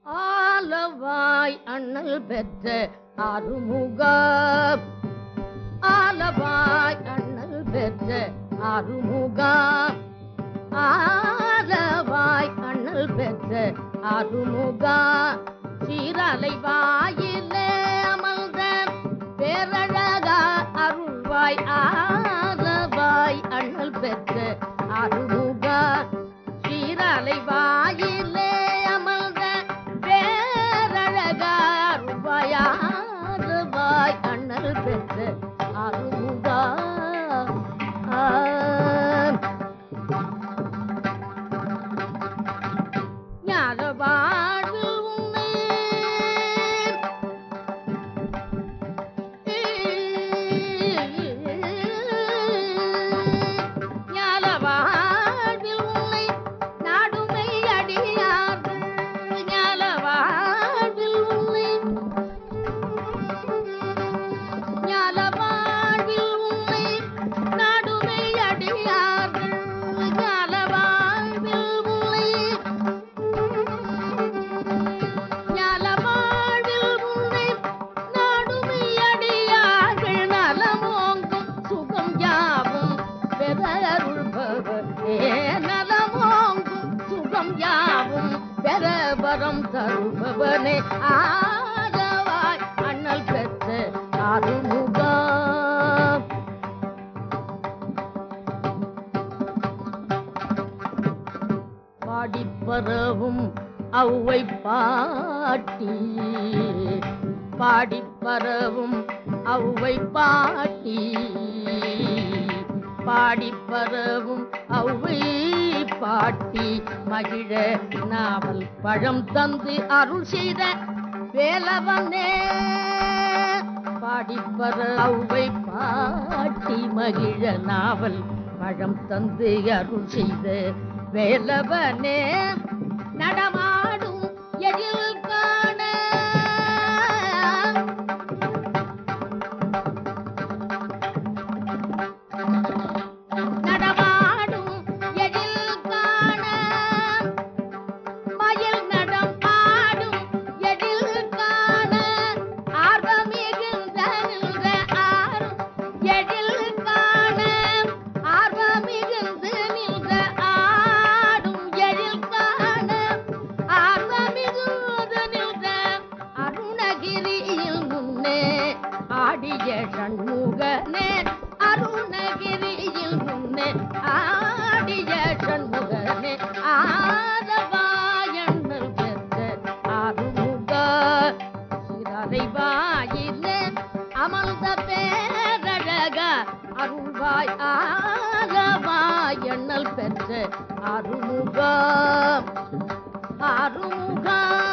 ஆலவாய் அண்ணல் பெற்ற அருமுக ஆலவாய் அண்ணல் பெற்ற அருமுக ஆலவாய் அண்ணல் பெற்ற அருமுக சீரலை வாயிலே அமர்ந்த பேரழகா அருள்வாய் ஆலவாய் அண்ணல் பெற்ற அருமுக சீரலை வாயிலே அமர்ந்த பேரழகா அருள்வாய் ஆலவாய் அண்ணல் பெற்ற அருமுக ஆ ஞான வாழ்வு உன்னை ஞான வாழ்வில் உன்னை நாடுமை அடியார்கள் ஞான வாழ்வில் உன்னை ஞான வாழ்வில் உன்னை நாடுமை அடியார்கள் ஞான வாழ்வில் உன்னை ஞான வாழ்வில் உன்னை நாடுமை அடியார்கள் நலமோங்கும் சுகம் யாவும் பெறருள்பவரே நலமோங்கும் சுகம் யாவும் பெறவரம் தருபவனே ஆதவாய் அண்ணல் பெற்ற அருமுகம் பாடிப்பரவும் அவ்வை பாட்டி பாடிப்பரவும் அவ்வை பாட்டி பாடிப்பரவும் அவ்வை பாட்டி மகிழ நாவல் பழம் தந்து அருள் செய்த வேலவனே பாடிப்பர அவ்வை பாட்டி மகிழ நாவல் பழம் தந்து அருள் செய்த வேலவனே நடமாடும் எழில் காண நடமாடும் எழில் காண மயில் நடம் ஆடும் எழில் காண ஆர்வம் மிகுந்த நின்ற ஆறும் எழில் காண ஆர்வம் மிகுந்து நின்ற ஆடும் எழில் காண ஆர்வம் மிகுந்து நின்ற அருணகிரியில் முன்னே ஆடிய சண்முகனே அருணகிரியில் முன்னே ஆடிய சண்முகனே ஆதவாயண்ணல் பெற்ற அருமுக சிறரை வாயிலே அமர்ந்த பேரழக அருள்வாய் ஆதவாயண்ணல் பெற்ற அருமுக அருமுக